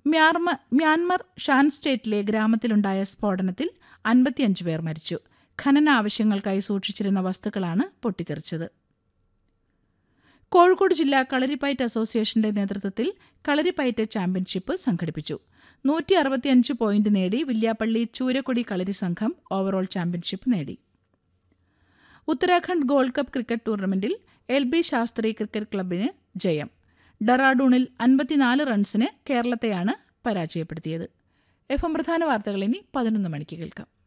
മ്യാർമ Myanmar Shaan സ്റ്റേറ്റിലെ ഗ്രാമത്തിലുണ്ടായ സ്ഫോടനത്തിൽ അൻപത്തിയഞ്ച് പേർ മരിച്ചു ഖനന ആവശ്യങ്ങൾക്കായി സൂക്ഷിച്ചിരുന്ന വസ്തുക്കളാണ് പൊട്ടിത്തെറിച്ചത് കോഴിക്കോട് ജില്ലാ കളരിപ്പയറ്റ് അസോസിയേഷന്റെ നേതൃത്വത്തിൽ കളരിപ്പയറ്റ് ചാമ്പ്യൻഷിപ്പ് സംഘടിപ്പിച്ചു നൂറ്റി അറുപത്തിയഞ്ച് പോയിന്റ് നേടി വില്യാപ്പള്ളി ചൂരക്കൊടി കളരി സംഘം ഓവറോൾ ചാമ്പ്യൻഷിപ്പ് നേടി ഉത്തരാഖണ്ഡ് ഗോൾഡ് കപ്പ് ക്രിക്കറ്റ് ടൂർണമെന്റിൽ എൽ ബി ശാസ്ത്രി ക്രിക്കറ്റ് ക്ലബിന് ജയം ഡറാഡൂണിൽ അൻപത്തിനാല് റൺസിന് കേരളത്തെയാണ് പരാജയപ്പെടുത്തിയത് എഫ് എം പ്രധാന വാർത്തകൾ ഇനി പതിനൊന്ന് മണിക്ക് കേൾക്കാം